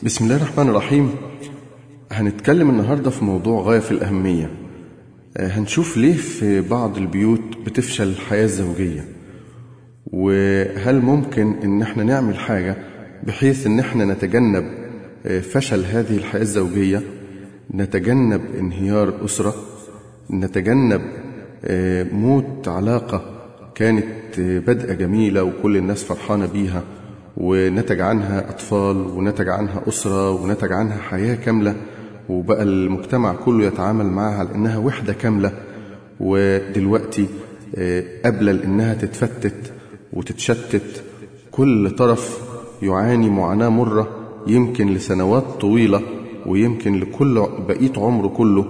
بسم الله الرحمن الرحيم هنتكلم النهاردة في موضوع غاية في الأهمية آه، هنشوف ليه في بعض البيوت بتفشل الحياة الزوجية وهل ممكن ان احنا نعمل حاجة بحيث ان احنا نتجنب آه، فشل هذه الحياة الزوجية نتجنب انهيار أسرة نتجنب آه، موت علاقة كانت آه، بدءة جميلة وكل الناس فرحانة بيها ونتج عنها أطفال ونتج عنها أسرة ونتج عنها حياة كاملة وبقى المجتمع كله يتعامل معها على إنها وحدة كاملة ودلوقتي آه، قبل إنها تتفتت وتتشتت كل طرف يعاني معاناة مرة يمكن لسنوات طويلة ويمكن لكل بقية عمره كله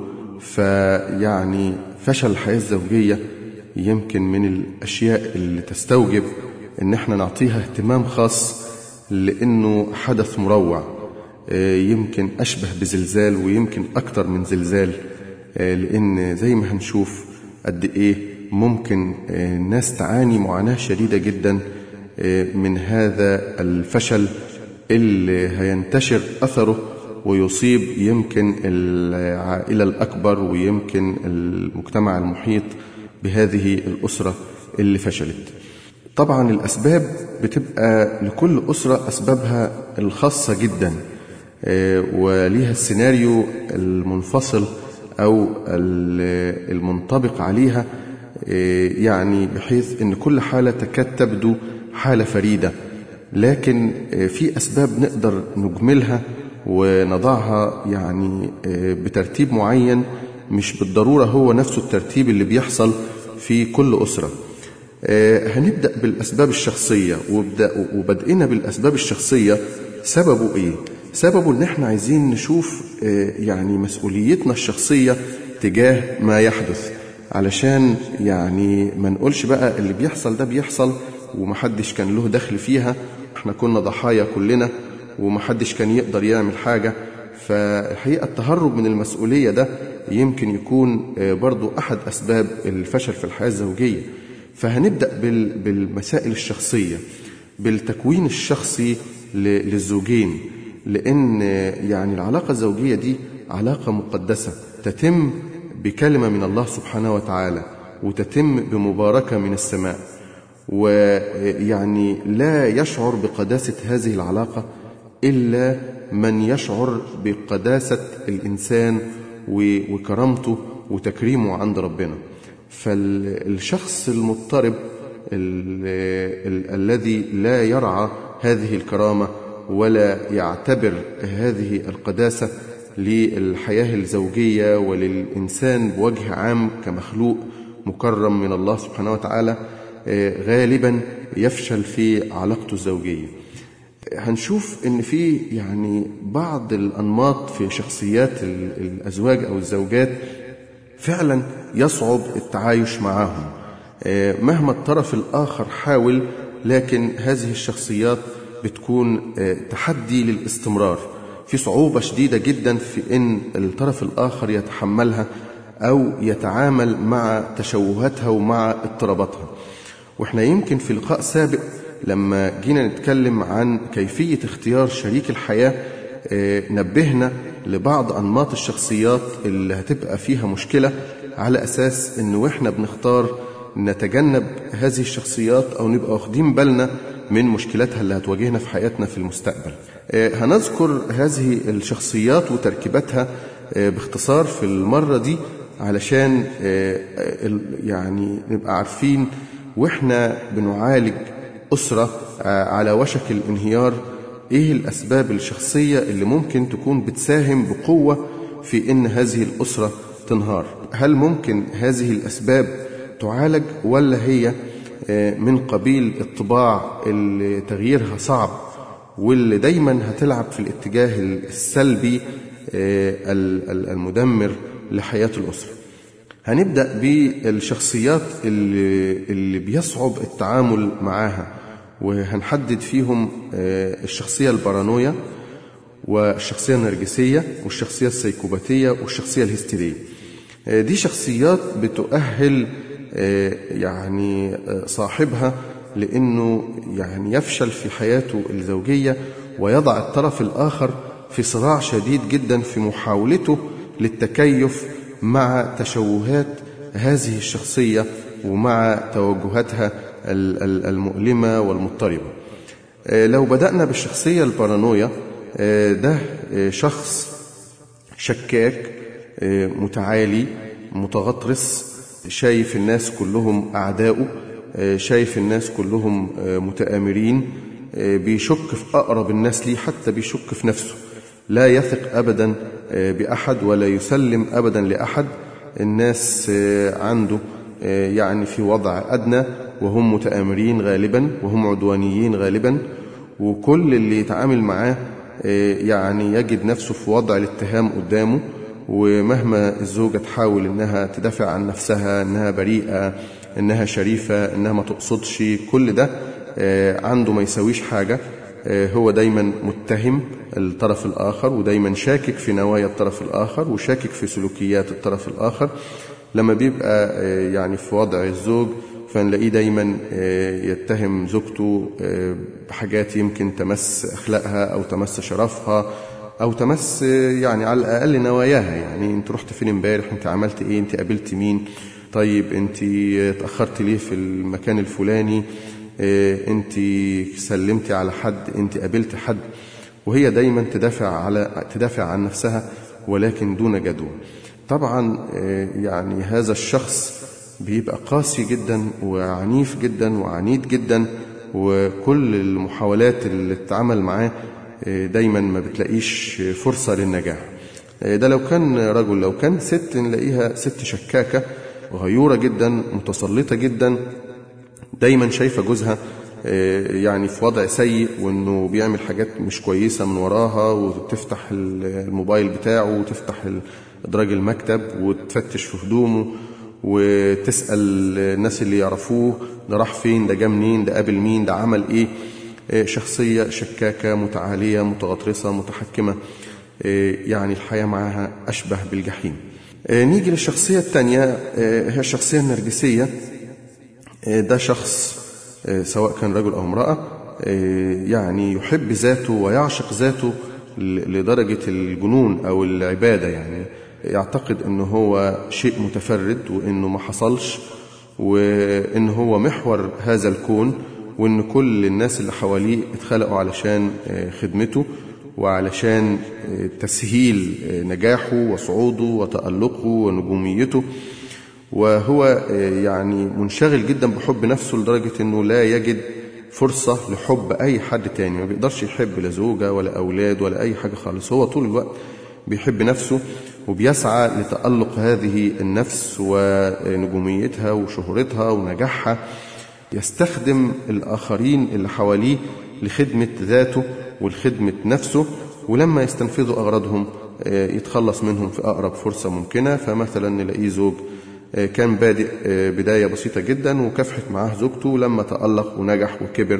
فيعني فشل الحياة الزوجية يمكن من الأشياء اللي تستوجب إن احنا نعطيها اهتمام خاص لأنه حدث مروع آه، يمكن أشبه بزلزال ويمكن أكتر من زلزال آه، لأن زي ما هنشوف قد إيه ممكن آه، ناس تعاني معاناة شديدة جدا آه، من هذا الفشل اللي هينتشر أثره ويصيب يمكن العائلة الأكبر ويمكن المجتمع المحيط بهذه الأسرة اللي فشلت طبعا الأسباب بتبقى لكل أسرة أسبابها الخاصة جدا آه، وليها السيناريو المنفصل أو ال- المنطبق عليها آه، يعني بحيث أن كل حالة تكاد تبدو حالة فريدة لكن آه، في أسباب نقدر نجملها ونضعها يعني آه، بترتيب معين مش بالضرورة هو نفسه الترتيب اللي بيحصل في كل أسرة آه، هنبدأ بالأسباب الشخصية وبدأ وبدأنا بالأسباب الشخصية سببه إيه؟ سببه إن إحنا عايزين نشوف آه، يعني مسؤوليتنا الشخصية تجاه ما يحدث علشان يعني ما نقولش بقى اللي بيحصل ده بيحصل ومحدش كان له دخل فيها احنا كنا ضحايا كلنا ومحدش كان يقدر يعمل حاجة فالحقيقة التهرب من المسؤولية ده يمكن يكون آه، برضو أحد أسباب الفشل في الحياة الزوجية فهنبدأ بال- بالمسائل الشخصية بالتكوين الشخصي ل- للزوجين لأن يعني العلاقة الزوجية دي علاقة مقدسة تتم بكلمة من الله سبحانه وتعالى وتتم بمباركة من السماء ويعني لا يشعر بقداسة هذه العلاقة إلا من يشعر بقداسة الإنسان و- وكرامته وتكريمه عند ربنا فالشخص المضطرب ال- ال- الذي لا يرعى هذه الكرامة ولا يعتبر هذه القداسة للحياة الزوجية وللإنسان بوجه عام كمخلوق مكرم من الله سبحانه وتعالى آه، غالبا يفشل في علاقته الزوجية هنشوف ان في يعني بعض الانماط في شخصيات ال- الازواج او الزوجات فعلا يصعب التعايش معهم آه، مهما الطرف الآخر حاول لكن هذه الشخصيات بتكون آه، تحدي للاستمرار في صعوبة شديدة جدا في أن الطرف الآخر يتحملها أو يتعامل مع تشوهاتها ومع اضطراباتها واحنا يمكن في لقاء سابق لما جينا نتكلم عن كيفية اختيار شريك الحياة آه، نبهنا لبعض أنماط الشخصيات اللي هتبقى فيها مشكلة على أساس إن وإحنا بنختار نتجنب هذه الشخصيات أو نبقى واخدين بالنا من مشكلاتها اللي هتواجهنا في حياتنا في المستقبل آه، هنذكر هذه الشخصيات وتركيباتها آه، باختصار في المرة دي علشان آه، آه، ال- يعني نبقى عارفين وإحنا بنعالج أسرة آه، على وشك الانهيار ايه الاسباب الشخصيه اللي ممكن تكون بتساهم بقوه في ان هذه الاسره تنهار هل ممكن هذه الاسباب تعالج ولا هي آه، من قبيل الطباع اللي تغييرها صعب واللي دايما هتلعب في الاتجاه السلبي آه، ال- ال- المدمر لحياه الاسره هنبدأ بالشخصيات اللي, اللي بيصعب التعامل معاها وهنحدد فيهم آه، الشخصية البارانويا والشخصية النرجسية والشخصية السيكوباتية والشخصية الهستيرية آه، دي شخصيات بتؤهل آه، يعني آه، صاحبها لأنه يعني يفشل في حياته الزوجية ويضع الطرف الآخر في صراع شديد جدا في محاولته للتكيف مع تشوهات هذه الشخصية ومع توجهاتها المؤلمة والمضطربة لو بدأنا بالشخصية البارانويا ده شخص شكاك متعالي متغطرس شايف الناس كلهم أعداؤه شايف الناس كلهم متآمرين بيشك في أقرب الناس ليه حتى بيشك في نفسه لا يثق أبدا بأحد ولا يسلم أبدا لأحد الناس عنده يعني في وضع أدنى وهم متآمرين غالبا وهم عدوانيين غالبا وكل اللي يتعامل معاه يعني يجد نفسه في وضع الاتهام قدامه ومهما الزوجة تحاول إنها تدافع عن نفسها إنها بريئة إنها شريفة إنها ما تقصدش كل ده عنده ما يسويش حاجة هو دايما متهم الطرف الآخر ودايما شاكك في نوايا الطرف الآخر وشاكك في سلوكيات الطرف الآخر لما بيبقى يعني في وضع الزوج فنلاقيه دايما يتهم زوجته بحاجات يمكن تمس أخلاقها أو تمس شرفها أو تمس يعني على الأقل نواياها يعني أنت رحت فين امبارح أنت عملت إيه أنت قابلت مين طيب أنت اتأخرت ليه في المكان الفلاني أنت سلمتي على حد أنت قابلت حد وهي دايما تدافع على تدافع عن نفسها ولكن دون جدوى طبعا يعني هذا الشخص بيبقى قاسي جدا وعنيف جدا وعنيد جدا وكل المحاولات اللي اتعمل معاه دايما ما بتلاقيش فرصة للنجاح ده لو كان رجل لو كان ست نلاقيها ست شكاكة غيورة جدا متسلطة جدا دايما شايفة جوزها يعني في وضع سيء وانه بيعمل حاجات مش كويسة من وراها وتفتح الموبايل بتاعه وتفتح ادراج المكتب وتفتش في هدومه وتسأل الناس اللي يعرفوه ده راح فين ده جا منين ده قابل مين ده عمل ايه شخصية شكاكة متعالية متغطرسة متحكمة يعني الحياة معها أشبه بالجحيم نيجي للشخصية الثانية هي الشخصية النرجسية ده شخص سواء كان رجل أو امرأة يعني يحب ذاته ويعشق ذاته لدرجة الجنون أو العبادة يعني يعتقد أنه هو شيء متفرد وأنه ما حصلش وأن هو محور هذا الكون وأن كل الناس اللي حواليه اتخلقوا علشان خدمته وعلشان تسهيل نجاحه وصعوده وتألقه ونجوميته وهو يعني منشغل جدا بحب نفسه لدرجة أنه لا يجد فرصة لحب أي حد تاني ما بيقدرش يحب لا زوجة ولا أولاد ولا أي حاجة خالص هو طول الوقت بيحب نفسه وبيسعى لتألق هذه النفس ونجوميتها وشهرتها ونجاحها يستخدم الآخرين اللي حواليه لخدمة ذاته ولخدمة نفسه ولما يستنفذوا أغراضهم يتخلص منهم في أقرب فرصة ممكنة فمثلا نلاقيه زوج كان بادئ بداية بسيطة جدا وكافحت معاه زوجته لما تألق ونجح وكبر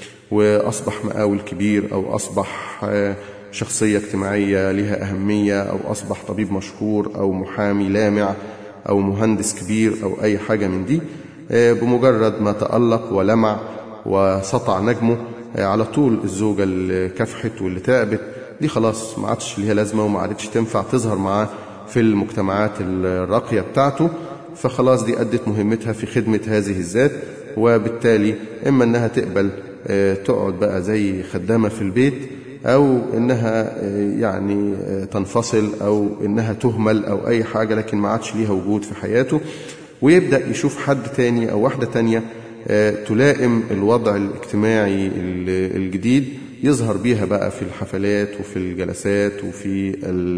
وأصبح مقاول كبير أو أصبح شخصية اجتماعية لها أهمية أو أصبح طبيب مشهور أو محامي لامع أو مهندس كبير أو أي حاجة من دي بمجرد ما تألق ولمع وسطع نجمه على طول الزوجة اللي كافحت واللي تعبت دي خلاص ما عادش ليها لازمة وما عادتش تنفع تظهر معاه في المجتمعات الراقية بتاعته فخلاص دي أدت مهمتها في خدمة هذه الذات وبالتالي إما أنها تقبل تقعد بقى زي خدامة في البيت أو إنها يعني تنفصل أو إنها تهمل أو أي حاجة لكن ما عادش ليها وجود في حياته ويبدأ يشوف حد تاني أو واحدة تانية تلائم الوضع الاجتماعي الجديد يظهر بيها بقى في الحفلات وفي الجلسات وفي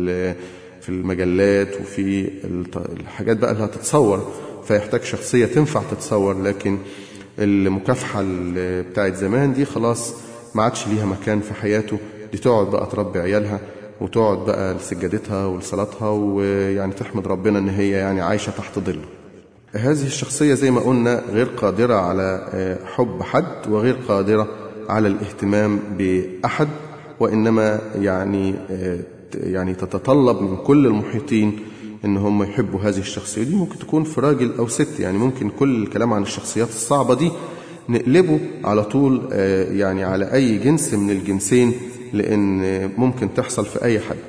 في المجلات وفي الحاجات بقى اللي هتتصور فيحتاج شخصية تنفع تتصور لكن المكافحة بتاعت زمان دي خلاص ما عادش ليها مكان في حياته دي تقعد بقى تربي عيالها وتقعد بقى لسجادتها ولصلاتها ويعني تحمد ربنا ان هي يعني عايشة تحت ظله هذه الشخصية زي ما قلنا غير قادرة على حب حد وغير قادرة على الاهتمام بأحد وإنما يعني يعني تتطلب من كل المحيطين ان هم يحبوا هذه الشخصيه دي ممكن تكون في راجل او ست يعني ممكن كل الكلام عن الشخصيات الصعبه دي نقلبه على طول يعني على اي جنس من الجنسين لأن ممكن تحصل في أي حد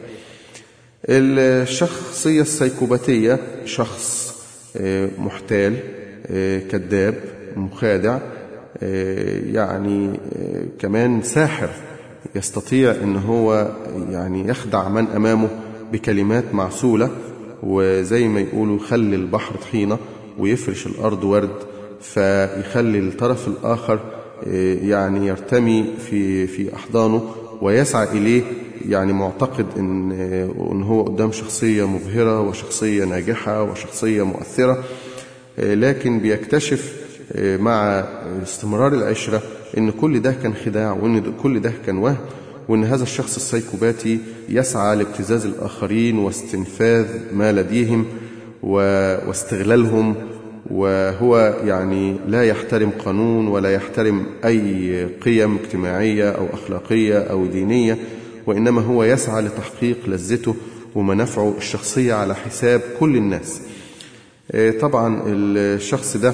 الشخصية السيكوباتية شخص محتال كذاب مخادع يعني كمان ساحر يستطيع ان هو يعني يخدع من امامه بكلمات معسولة وزي ما يقولوا يخلي البحر طحينة ويفرش الارض ورد فيخلي الطرف الاخر يعني يرتمي في في احضانه ويسعى اليه يعني معتقد ان ان هو قدام شخصيه مبهره وشخصيه ناجحه وشخصيه مؤثره لكن بيكتشف مع استمرار العشره ان كل ده كان خداع وان كل ده كان وهم وان هذا الشخص السيكوباتي يسعى لابتزاز الاخرين واستنفاذ ما لديهم واستغلالهم وهو يعني لا يحترم قانون ولا يحترم أي قيم اجتماعية أو أخلاقية أو دينية وإنما هو يسعى لتحقيق لذته ومنافعه الشخصية على حساب كل الناس طبعا الشخص ده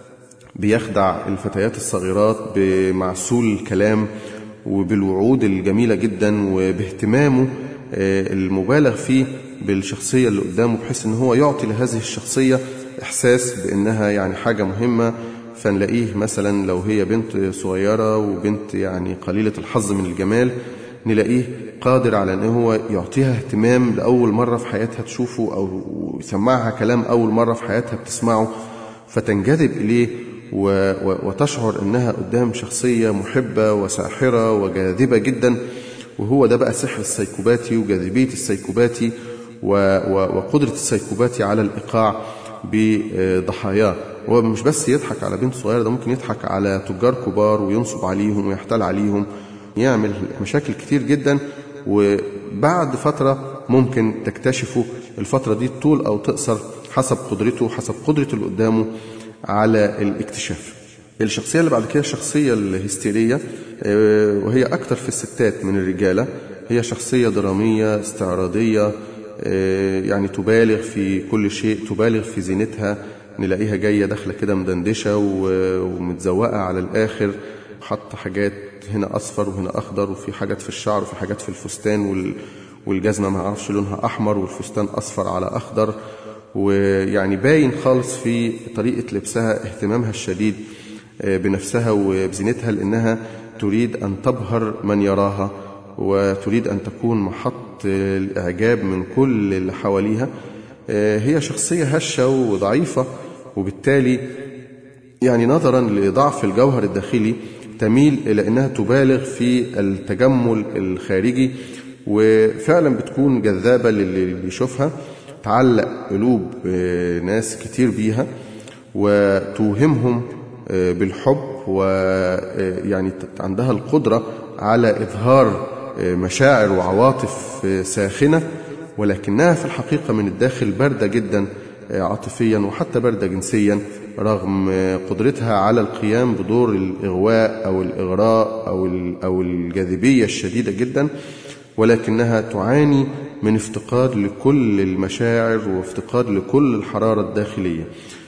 بيخدع الفتيات الصغيرات بمعسول الكلام وبالوعود الجميلة جدا وباهتمامه المبالغ فيه بالشخصية اللي قدامه بحيث ان هو يعطي لهذه الشخصية إحساس بأنها يعني حاجة مهمة فنلاقيه مثلا لو هي بنت صغيرة وبنت يعني قليلة الحظ من الجمال نلاقيه قادر على أنه هو يعطيها اهتمام لأول مرة في حياتها تشوفه أو يسمعها كلام أول مرة في حياتها بتسمعه فتنجذب إليه وتشعر أنها قدام شخصية محبة وساحرة وجاذبة جدا وهو ده بقى سحر السيكوباتي وجاذبية السيكوباتي وقدرة السيكوباتي على الإيقاع بضحاياه هو مش بس يضحك على بنت صغيرة ده ممكن يضحك على تجار كبار وينصب عليهم ويحتال عليهم يعمل مشاكل كتير جدا وبعد فترة ممكن تكتشفوا الفترة دي طول أو تقصر حسب قدرته حسب قدرة اللي قدامه على الاكتشاف الشخصية اللي بعد كده الشخصية الهستيرية وهي أكتر في الستات من الرجالة هي شخصية درامية استعراضية يعني تبالغ في كل شيء تبالغ في زينتها نلاقيها جاية داخلة كده مدندشة ومتزوقة على الآخر حاطة حاجات هنا أصفر وهنا أخضر وفي حاجات في الشعر وفي حاجات في الفستان والجزمة ما اعرفش لونها أحمر والفستان أصفر على أخضر ويعني باين خالص في طريقة لبسها اهتمامها الشديد بنفسها وبزينتها لأنها تريد أن تبهر من يراها وتريد أن تكون محط الإعجاب من كل اللي حواليها هي شخصية هشة وضعيفة وبالتالي يعني نظرا لضعف الجوهر الداخلي تميل إلى أنها تبالغ في التجمل الخارجي وفعلا بتكون جذابة للي يشوفها تعلق قلوب ناس كتير بيها وتوهمهم بالحب ويعني عندها القدرة على إظهار مشاعر وعواطف ساخنة ولكنها في الحقيقة من الداخل باردة جدا عاطفيا وحتى باردة جنسيا رغم قدرتها على القيام بدور الإغواء أو الإغراء أو أو الجاذبية الشديدة جدا ولكنها تعاني من افتقاد لكل المشاعر وافتقاد لكل الحرارة الداخلية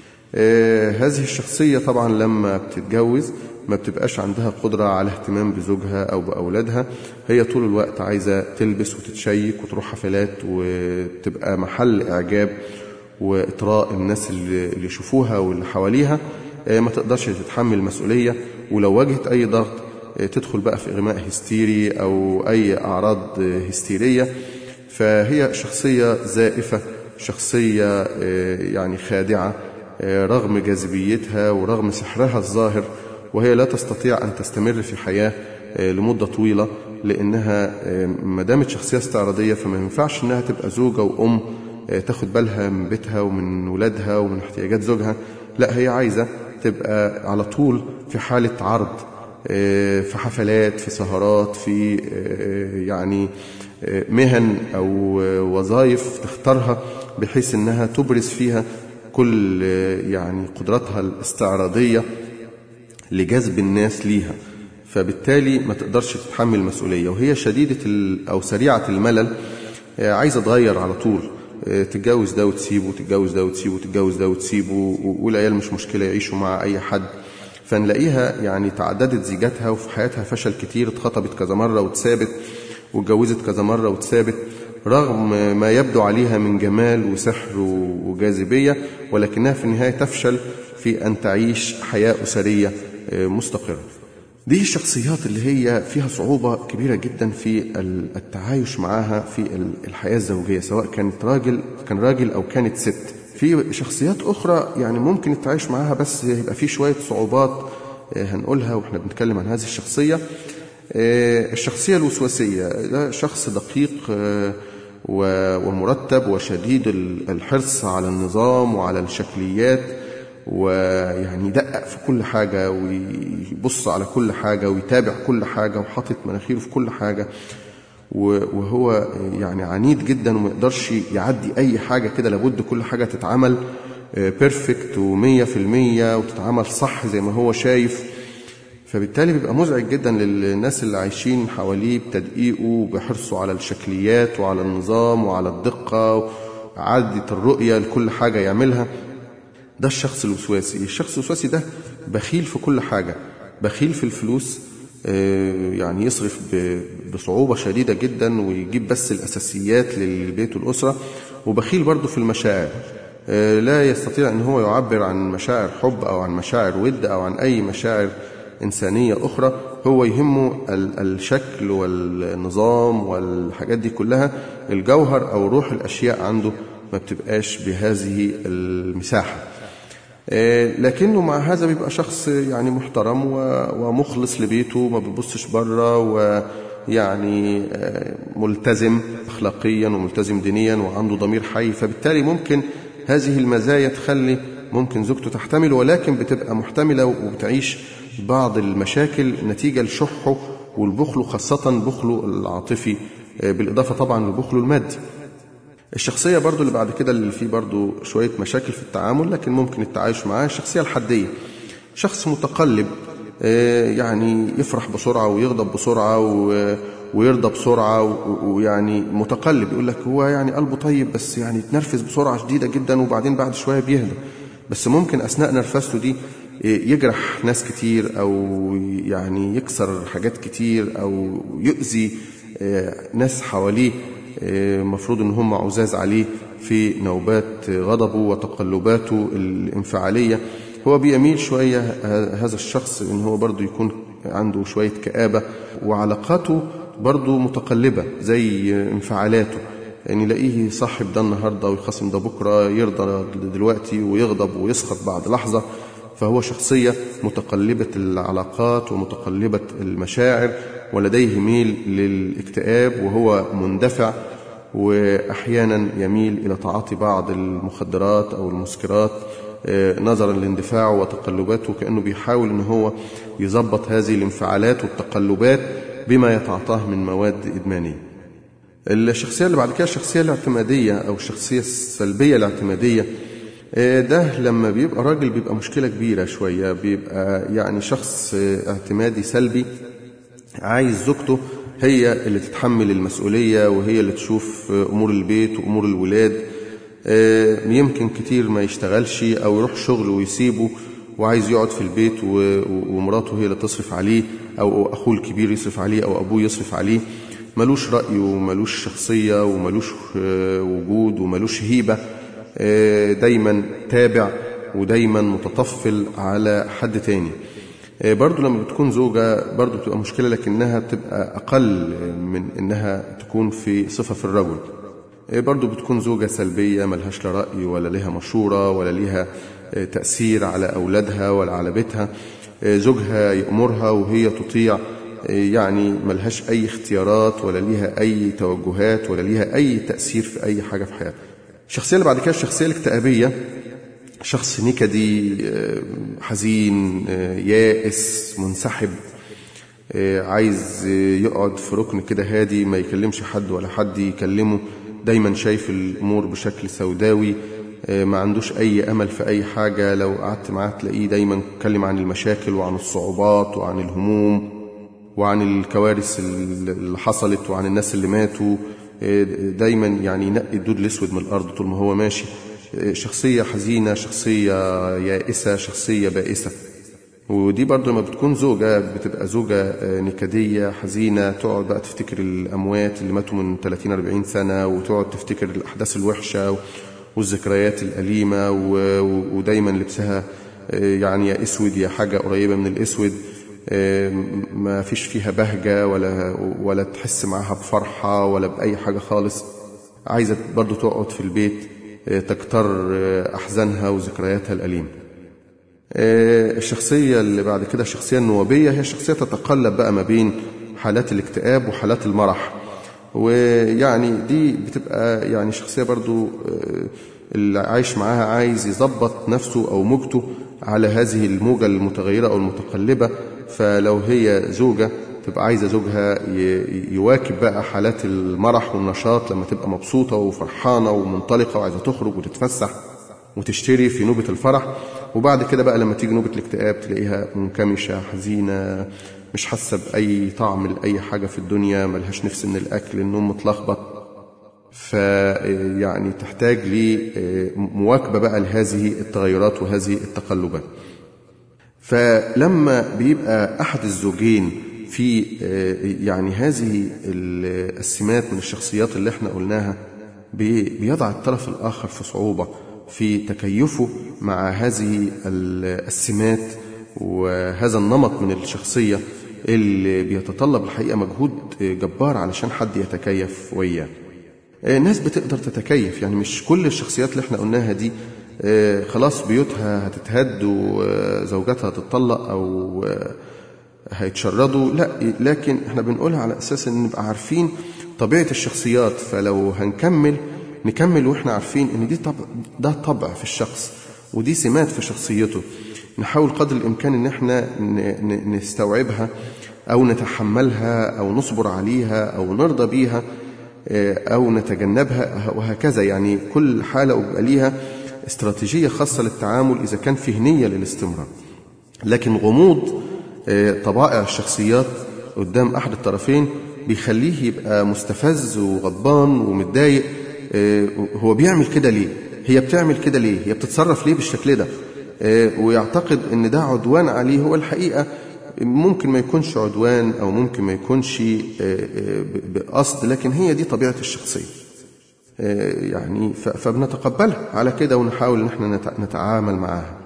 هذه الشخصية طبعا لما بتتجوز ما بتبقاش عندها قدرة على اهتمام بزوجها أو بأولادها هي طول الوقت عايزة تلبس وتتشيك وتروح حفلات وتبقى محل إعجاب وإطراء الناس اللي يشوفوها واللي حواليها ما تقدرش تتحمل المسؤولية ولو واجهت أي ضغط تدخل بقى في إغماء هستيري أو أي أعراض هستيرية فهي شخصية زائفة شخصية يعني خادعة رغم جاذبيتها ورغم سحرها الظاهر وهي لا تستطيع أن تستمر في حياة لمدة طويلة لأنها ما دامت شخصية استعراضية فما ينفعش أنها تبقى زوجة وأم تاخد بالها من بيتها ومن ولادها ومن احتياجات زوجها لا هي عايزة تبقى على طول في حالة عرض في حفلات في سهرات في يعني مهن أو وظائف تختارها بحيث أنها تبرز فيها كل يعني قدراتها الاستعراضية لجذب الناس ليها فبالتالي ما تقدرش تتحمل المسؤولية وهي شديدة أو سريعة الملل عايزة تغير على طول تتجوز ده وتسيبه تتجوز ده وتسيبه تتجوز ده وتسيبه والعيال مش مشكلة يعيشوا مع أي حد فنلاقيها يعني تعددت زيجاتها وفي حياتها فشل كتير اتخطبت كذا مرة واتسابت واتجوزت كذا مرة واتثابت رغم ما يبدو عليها من جمال وسحر وجاذبية ولكنها في النهاية تفشل في أن تعيش حياة أسرية مستقرة دي الشخصيات اللي هي فيها صعوبة كبيرة جدا في التعايش معاها في الحياة الزوجية سواء كانت راجل كان راجل أو كانت ست في شخصيات أخرى يعني ممكن التعايش معاها بس يبقى في شوية صعوبات هنقولها وإحنا بنتكلم عن هذه الشخصية الشخصية الوسواسية ده شخص دقيق ومرتب وشديد الحرص على النظام وعلى الشكليات ويعني يدقق في كل حاجة ويبص على كل حاجة ويتابع كل حاجة وحاطط مناخيره في كل حاجة وهو يعني عنيد جدا وما يقدرش يعدي أي حاجة كده لابد كل حاجة تتعمل بيرفكت ومية في المية وتتعمل صح زي ما هو شايف فبالتالي بيبقى مزعج جدا للناس اللي عايشين حواليه بتدقيقه بحرصه على الشكليات وعلى النظام وعلى الدقة وعادة الرؤية لكل حاجة يعملها ده الشخص الوسواسي الشخص الوسواسي ده بخيل في كل حاجة بخيل في الفلوس يعني يصرف بصعوبة شديدة جدا ويجيب بس الأساسيات للبيت والأسرة وبخيل برضه في المشاعر لا يستطيع أن هو يعبر عن مشاعر حب أو عن مشاعر ود أو عن أي مشاعر إنسانية أخرى هو يهمه الشكل والنظام والحاجات دي كلها الجوهر أو روح الأشياء عنده ما بتبقاش بهذه المساحة لكنه مع هذا بيبقى شخص يعني محترم ومخلص لبيته ما بيبصش بره ويعني ملتزم أخلاقيا وملتزم دينيا وعنده ضمير حي فبالتالي ممكن هذه المزايا تخلي ممكن زوجته تحتمل ولكن بتبقى محتملة وبتعيش بعض المشاكل نتيجة لشحه والبخل خاصة بخله العاطفي بالإضافة طبعا لبخله المادي الشخصية برضو اللي بعد كده اللي فيه برضو شوية مشاكل في التعامل لكن ممكن التعايش معاه الشخصية الحدية شخص متقلب يعني يفرح بسرعة ويغضب بسرعة ويرضى بسرعة ويعني متقلب يقول لك هو يعني قلبه طيب بس يعني يتنرفز بسرعة شديدة جدا وبعدين بعد شوية بيهدى بس ممكن أثناء نرفزته دي يجرح ناس كتير أو يعني يكسر حاجات كتير أو يؤذي ناس حواليه المفروض ان هم عزاز عليه في نوبات غضبه وتقلباته الانفعالية هو بيميل شوية هذا الشخص ان هو برضو يكون عنده شوية كآبة وعلاقاته برضو متقلبة زي انفعالاته يعني يلاقيه صاحب ده النهاردة ويخصم ده بكرة يرضى دلوقتي ويغضب ويسخط بعد لحظة فهو شخصية متقلبة العلاقات ومتقلبة المشاعر ولديه ميل للاكتئاب وهو مندفع وأحيانا يميل إلى تعاطي بعض المخدرات أو المسكرات نظرا لاندفاعه وتقلباته كأنه بيحاول أنه هو يظبط هذه الانفعالات والتقلبات بما يتعاطاه من مواد إدمانية الشخصية اللي بعد كده الشخصية الاعتمادية أو الشخصية السلبية الاعتمادية ده لما بيبقى راجل بيبقى مشكلة كبيرة شوية بيبقى يعني شخص اعتمادي سلبي عايز زوجته هي اللي تتحمل المسؤولية وهي اللي تشوف أمور البيت وأمور الولاد يمكن كتير ما يشتغلش أو يروح شغل ويسيبه وعايز يقعد في البيت ومراته هي اللي تصرف عليه أو أخوه الكبير يصرف عليه أو أبوه يصرف عليه ملوش رأي وملوش شخصية وملوش وجود وملوش هيبة دايما تابع ودايما متطفل على حد تاني برضو لما بتكون زوجة برضو بتبقى مشكلة لكنها بتبقى أقل من إنها تكون في صفة في الرجل برضو بتكون زوجة سلبية ملهاش لا رأي ولا لها مشورة ولا لها تأثير على أولادها ولا على بيتها زوجها يأمرها وهي تطيع يعني ملهاش أي اختيارات ولا ليها أي توجهات ولا ليها أي تأثير في أي حاجة في حياتها الشخصية اللي بعد كده الشخصية الاكتئابية شخص نكدي حزين يائس منسحب عايز يقعد في ركن كده هادي ما يكلمش حد ولا حد يكلمه دايما شايف الأمور بشكل سوداوي ما عندوش أي أمل في أي حاجة لو قعدت معاه تلاقيه دايما يتكلم عن المشاكل وعن الصعوبات وعن الهموم وعن الكوارث اللي حصلت وعن الناس اللي ماتوا دايما يعني ينقي الدود الأسود من الأرض طول ما هو ماشي شخصية حزينة شخصية يائسة شخصية بائسة ودي برضو لما بتكون زوجة بتبقى زوجة نكدية حزينة تقعد بقى تفتكر الأموات اللي ماتوا من 30-40 سنة وتقعد تفتكر الأحداث الوحشة والذكريات الأليمة ودايما لبسها يعني يا اسود يا حاجة قريبة من الاسود ما فيش فيها بهجة ولا ولا تحس معاها بفرحة ولا بأي حاجة خالص عايزة برضو تقعد في البيت تكتر أحزانها وذكرياتها الأليمة الشخصية اللي بعد كده الشخصية النوبية هي شخصية تتقلب بقى ما بين حالات الاكتئاب وحالات المرح ويعني دي بتبقى يعني شخصية برضو اللي عايش معاها عايز يظبط نفسه أو موجته على هذه الموجة المتغيرة أو المتقلبة فلو هي زوجة تبقى عايزة زوجها يواكب بقى حالات المرح والنشاط لما تبقى مبسوطة وفرحانة ومنطلقة وعايزة تخرج وتتفسح وتشتري في نوبة الفرح وبعد كده بقى لما تيجي نوبة الاكتئاب تلاقيها منكمشة حزينة مش حاسة بأي طعم لأي حاجة في الدنيا ملهاش نفس من الأكل النوم متلخبط فيعني تحتاج لمواكبة بقى لهذه التغيرات وهذه التقلبات فلما بيبقى أحد الزوجين في يعني هذه السمات من الشخصيات اللي احنا قلناها بيضع الطرف الآخر في صعوبة في تكيفه مع هذه السمات وهذا النمط من الشخصية اللي بيتطلب الحقيقة مجهود جبار علشان حد يتكيف وياه ناس بتقدر تتكيف يعني مش كل الشخصيات اللي احنا قلناها دي خلاص بيوتها هتتهد وزوجاتها هتطلق أو هيتشردوا لا لكن احنا بنقولها على أساس ان نبقى عارفين طبيعة الشخصيات فلو هنكمل نكمل واحنا عارفين ان دي طبع ده طبع في الشخص ودي سمات في شخصيته نحاول قدر الامكان ان احنا نستوعبها او نتحملها او نصبر عليها او نرضى بيها او نتجنبها وهكذا يعني كل حاله ويبقى ليها استراتيجيه خاصه للتعامل اذا كان فيه نيه للاستمرار لكن غموض طبائع الشخصيات قدام احد الطرفين بيخليه يبقى مستفز وغضبان ومتضايق هو بيعمل كده ليه هي بتعمل كده ليه هي بتتصرف ليه بالشكل ده ويعتقد ان ده عدوان عليه هو الحقيقة ممكن ما يكونش عدوان او ممكن ما يكونش بقصد لكن هي دي طبيعة الشخصية يعني فبنتقبلها على كده ونحاول ان احنا نتعامل معاها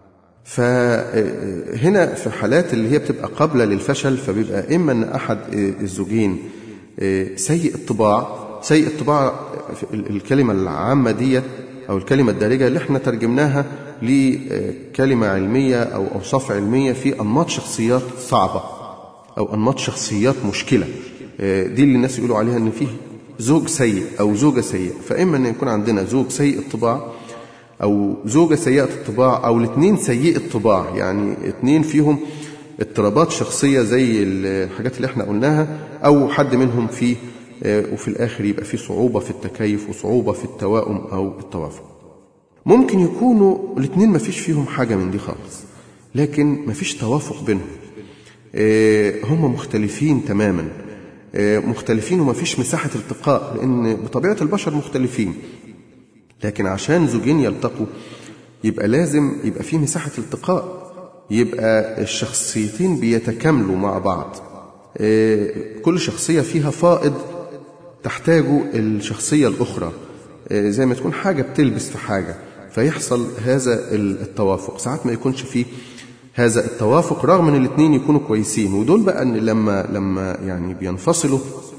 فهنا في الحالات اللي هي بتبقى قابلة للفشل فبيبقى إما أن أحد الزوجين سيء الطباع سيء الطباع الكلمة العامة دي أو الكلمة الدارجة اللي احنا ترجمناها لكلمة علمية أو أوصاف علمية في أنماط شخصيات صعبة أو أنماط شخصيات مشكلة دي اللي الناس يقولوا عليها أن فيه زوج سيء أو زوجة سيئة فإما أن يكون عندنا زوج سيء الطباع أو زوجة سيئة الطباع أو الاثنين سيئ الطباع يعني اثنين فيهم اضطرابات شخصية زي الحاجات اللي احنا قلناها أو حد منهم فيه وفي الآخر يبقى فيه صعوبة في التكيف وصعوبة في التوائم أو التوافق ممكن يكونوا الاثنين ما فيش فيهم حاجة من دي خالص لكن ما فيش توافق بينهم هم مختلفين تماما مختلفين وما فيش مساحة التقاء لأن بطبيعة البشر مختلفين لكن عشان زوجين يلتقوا يبقى لازم يبقى في مساحة التقاء يبقى الشخصيتين بيتكاملوا مع بعض كل شخصية فيها فائض تحتاجه الشخصية الأخرى زي ما تكون حاجة بتلبس في حاجة فيحصل هذا التوافق ساعات ما يكونش فيه هذا التوافق رغم ان الاثنين يكونوا كويسين ودول بقى ان لما لما يعني بينفصلوا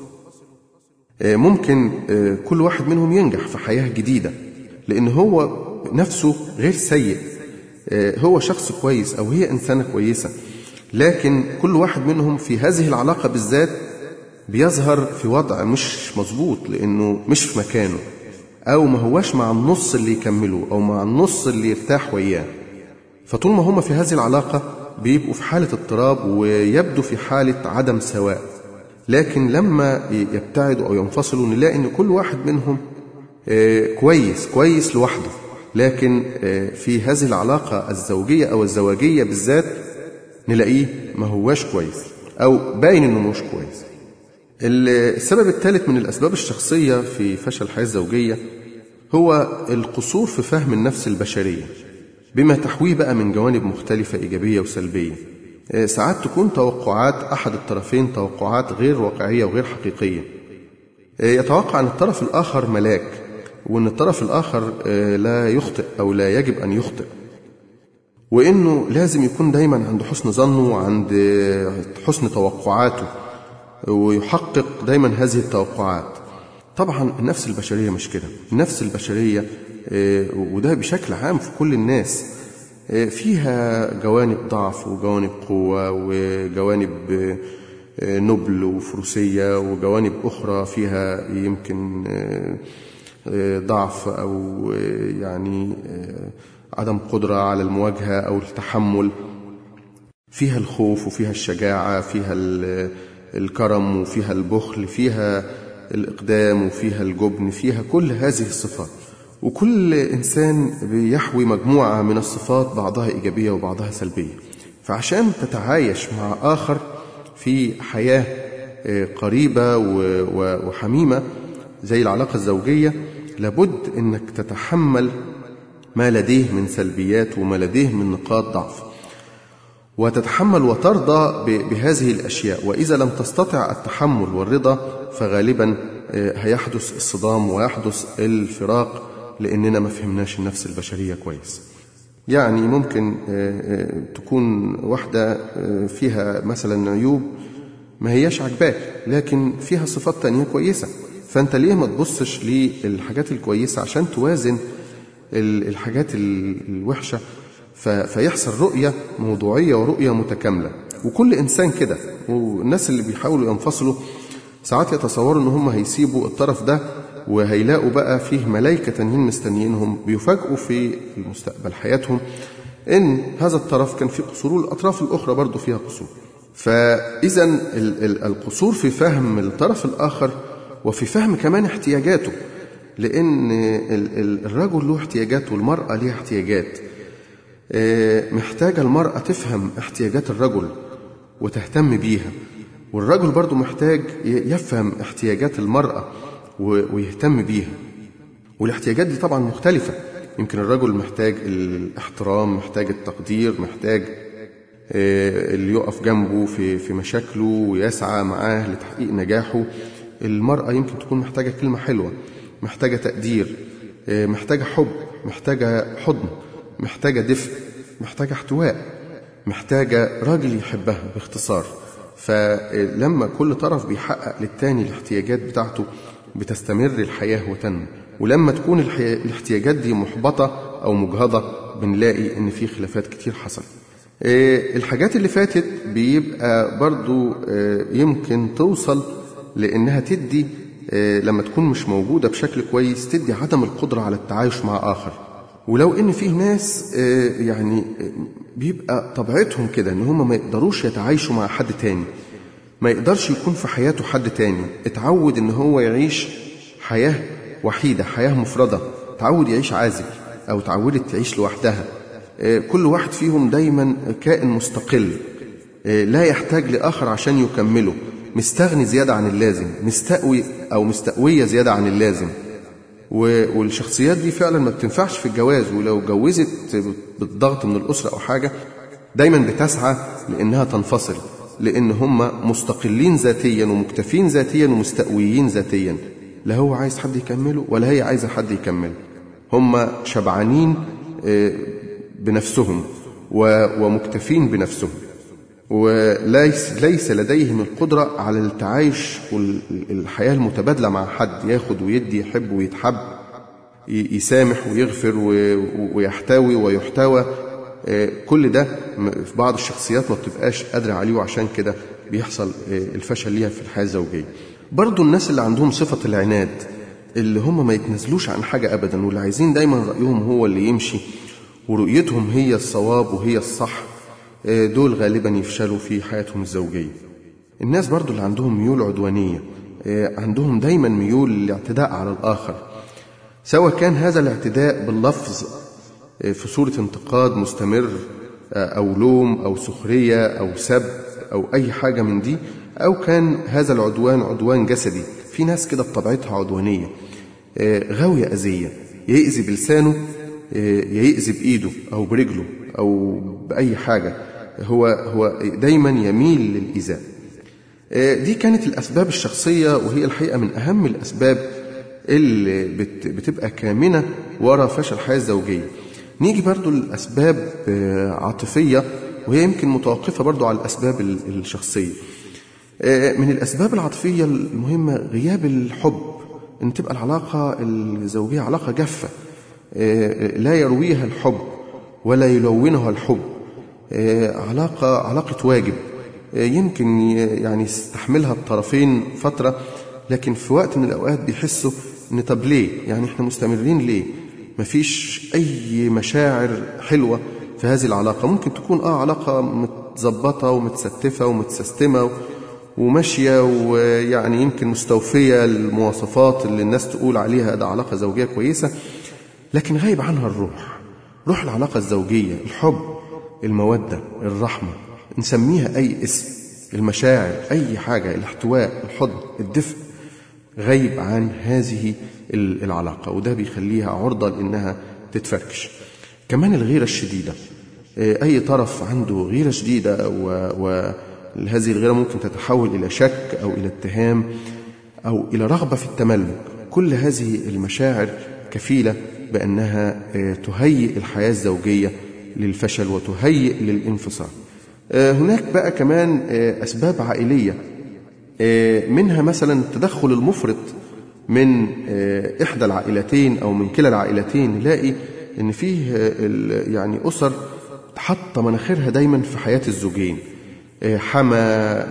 ممكن كل واحد منهم ينجح في حياة جديدة لأن هو نفسه غير سيء هو شخص كويس أو هي إنسانة كويسة لكن كل واحد منهم في هذه العلاقة بالذات بيظهر في وضع مش مظبوط لأنه مش في مكانه أو ما هواش مع النص اللي يكمله أو مع النص اللي يرتاح وياه فطول ما هم في هذه العلاقة بيبقوا في حالة اضطراب ويبدو في حالة عدم سواء لكن لما يبتعدوا أو ينفصلوا نلاقي أن كل واحد منهم كويس كويس لوحده لكن في هذه العلاقة الزوجية أو الزواجية بالذات نلاقيه ما هواش كويس أو باين أنه مش كويس السبب الثالث من الأسباب الشخصية في فشل الحياة الزوجية هو القصور في فهم النفس البشرية بما تحويه بقى من جوانب مختلفة إيجابية وسلبية ساعات تكون توقعات أحد الطرفين توقعات غير واقعية وغير حقيقية يتوقع أن الطرف الآخر ملاك وأن الطرف الآخر لا يخطئ أو لا يجب أن يخطئ وإنه لازم يكون دايما عند حسن ظنه وعند حسن توقعاته ويحقق دايما هذه التوقعات طبعا النفس البشرية مش كده النفس البشرية وده بشكل عام في كل الناس فيها جوانب ضعف وجوانب قوة وجوانب نبل وفروسية وجوانب أخرى فيها يمكن ضعف أو يعني عدم قدرة على المواجهة أو التحمل فيها الخوف وفيها الشجاعة فيها الكرم وفيها البخل فيها الإقدام وفيها الجبن فيها كل هذه الصفات وكل إنسان بيحوي مجموعة من الصفات بعضها إيجابية وبعضها سلبية فعشان تتعايش مع آخر في حياة قريبة وحميمة زي العلاقة الزوجية لابد أنك تتحمل ما لديه من سلبيات وما لديه من نقاط ضعف وتتحمل وترضى بهذه الأشياء وإذا لم تستطع التحمل والرضا فغالبا هيحدث الصدام ويحدث الفراق لأننا ما فهمناش النفس البشرية كويس يعني ممكن تكون واحدة فيها مثلا عيوب ما هياش عجباك لكن فيها صفات تانية كويسة فأنت ليه ما تبصش للحاجات الكويسة عشان توازن الحاجات الوحشة فيحصل رؤية موضوعية ورؤية متكاملة وكل إنسان كده والناس اللي بيحاولوا ينفصلوا ساعات يتصوروا إن هم هيسيبوا الطرف ده وهيلاقوا بقى فيه ملايكة تانيين مستنيينهم بيفاجئوا في المستقبل حياتهم إن هذا الطرف كان فيه قصور والأطراف الأخرى برضه فيها قصور فإذا القصور في فهم الطرف الآخر وفي فهم كمان احتياجاته لأن الرجل له احتياجات والمرأة ليها احتياجات محتاجة المرأة تفهم احتياجات الرجل وتهتم بيها والرجل برضو محتاج يفهم احتياجات المرأة ويهتم بيها والاحتياجات دي طبعا مختلفة يمكن الرجل محتاج الاحترام محتاج التقدير محتاج اللي يقف جنبه في في مشاكله ويسعى معاه لتحقيق نجاحه المرأة يمكن تكون محتاجة كلمة حلوة محتاجة تقدير محتاجة حب محتاجة حضن محتاجة دفء محتاجة احتواء محتاجة راجل يحبها باختصار فلما كل طرف بيحقق للتاني الاحتياجات بتاعته بتستمر الحياة وتنمو ولما تكون الاحتياجات دي محبطة أو مجهضة بنلاقي إن في خلافات كتير حصلت الحاجات اللي فاتت بيبقى برضو يمكن توصل لأنها تدي لما تكون مش موجودة بشكل كويس تدي عدم القدرة على التعايش مع آخر ولو ان فيه ناس يعني بيبقى طبيعتهم كده ان هم ما يقدروش يتعايشوا مع حد تاني ما يقدرش يكون في حياته حد تاني اتعود ان هو يعيش حياة وحيدة حياة مفردة تعود يعيش عازب او تعودت تعيش لوحدها كل واحد فيهم دايما كائن مستقل لا يحتاج لآخر عشان يكمله مستغني زيادة عن اللازم مستقوي أو مستقوية زيادة عن اللازم والشخصيات دي فعلا ما بتنفعش في الجواز ولو جوزت بالضغط من الأسرة أو حاجة دايما بتسعى لأنها تنفصل لأن هم مستقلين ذاتيا ومكتفين ذاتيا ومستقويين ذاتيا لا هو عايز حد يكمله ولا هي عايزة حد يكمله هم شبعانين بنفسهم ومكتفين بنفسهم وليس ليس لديهم القدرة على التعايش والحياة المتبادلة مع حد ياخد ويدي يحب ويتحب يسامح ويغفر ويحتوي ويحتوى كل ده في بعض الشخصيات ما بتبقاش قادرة عليه وعشان كده بيحصل الفشل ليها في الحياة الزوجية برضو الناس اللي عندهم صفة العناد اللي هم ما يتنازلوش عن حاجة أبدا واللي عايزين دايما رأيهم هو اللي يمشي ورؤيتهم هي الصواب وهي الصح دول غالبا يفشلوا في حياتهم الزوجية الناس برضو اللي عندهم ميول عدوانية عندهم دايما ميول للاعتداء على الآخر سواء كان هذا الاعتداء باللفظ في صورة انتقاد مستمر أو لوم أو سخرية أو سب أو أي حاجة من دي أو كان هذا العدوان عدوان جسدي في ناس كده بطبيعتها عدوانية غاوية أذية يأذي بلسانه يأذي بإيده أو برجله أو بأي حاجة هو هو دايما يميل للإيذاء دي كانت الأسباب الشخصية وهي الحقيقة من أهم الأسباب اللي بتبقى كامنة وراء فشل الحياة الزوجية نيجي برضو للأسباب عاطفية وهي يمكن متوقفة برضو على الأسباب الشخصية من الأسباب العاطفية المهمة غياب الحب أن تبقى العلاقة الزوجية علاقة جافة لا يرويها الحب ولا يلونها الحب علاقة علاقة واجب يمكن يعني يستحملها الطرفين فترة لكن في وقت من الأوقات بيحسوا إن طب ليه؟ يعني إحنا مستمرين ليه؟ مفيش أي مشاعر حلوة في هذه العلاقة ممكن تكون آه علاقة متظبطة ومتستفة ومتسستمة وماشية ويعني يمكن مستوفية المواصفات اللي الناس تقول عليها ده علاقة زوجية كويسة لكن غايب عنها الروح روح العلاقة الزوجية الحب المودة الرحمة نسميها أي اسم المشاعر أي حاجة الاحتواء الحضن الدفء غايب عن هذه العلاقة وده بيخليها عرضة لأنها تتفركش كمان الغيرة الشديدة أي طرف عنده غيرة شديدة وهذه الغيرة ممكن تتحول إلى شك أو إلى اتهام أو إلى رغبة في التملك كل هذه المشاعر كفيلة بأنها تهيئ الحياة الزوجية للفشل وتهيئ للانفصال هناك بقى كمان أسباب عائلية منها مثلا التدخل المفرط من إحدى العائلتين أو من كلا العائلتين نلاقي إن فيه يعني أسر حاطة مناخيرها دايما في حياة الزوجين حما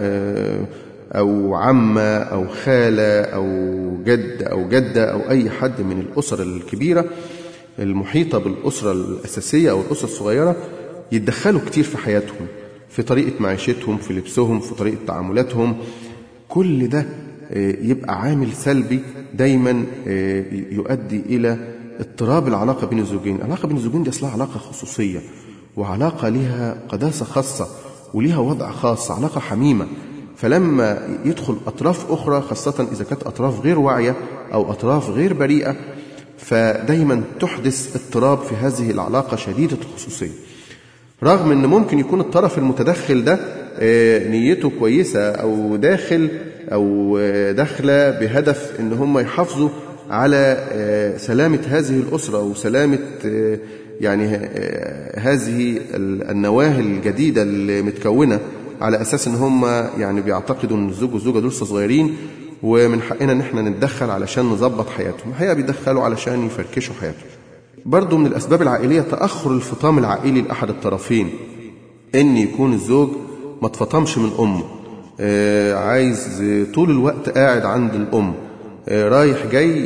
أو عمة أو خالة أو جد أو جدة أو أي حد من الأسر الكبيرة المحيطة بالأسرة الأساسية أو الأسرة الصغيرة يتدخلوا كتير في حياتهم في طريقة معيشتهم في لبسهم في طريقة تعاملاتهم كل ده يبقى عامل سلبي دايما يؤدي إلى اضطراب العلاقة بين الزوجين العلاقة بين الزوجين دي أصلها علاقة خصوصية وعلاقة لها قداسة خاصة وليها وضع خاص علاقة حميمة فلما يدخل أطراف أخرى خاصة إذا كانت أطراف غير واعية أو أطراف غير بريئة فدايما تحدث اضطراب في هذه العلاقة شديدة الخصوصية رغم أن ممكن يكون الطرف المتدخل ده نيته كويسة أو داخل أو داخلة بهدف أن هم يحافظوا على سلامة هذه الأسرة وسلامة يعني هذه النواة الجديدة اللي متكونة على أساس أن هم يعني بيعتقدوا أن الزوج والزوجة دول صغيرين ومن حقنا أن احنا نتدخل علشان نظبط حياتهم الحقيقة بيدخلوا علشان يفركشوا حياتهم برضو من الأسباب العائلية تأخر الفطام العائلي لأحد الطرفين أن يكون الزوج ما اتفطمش من أمه آه عايز طول الوقت قاعد عند الأم آه رايح جاي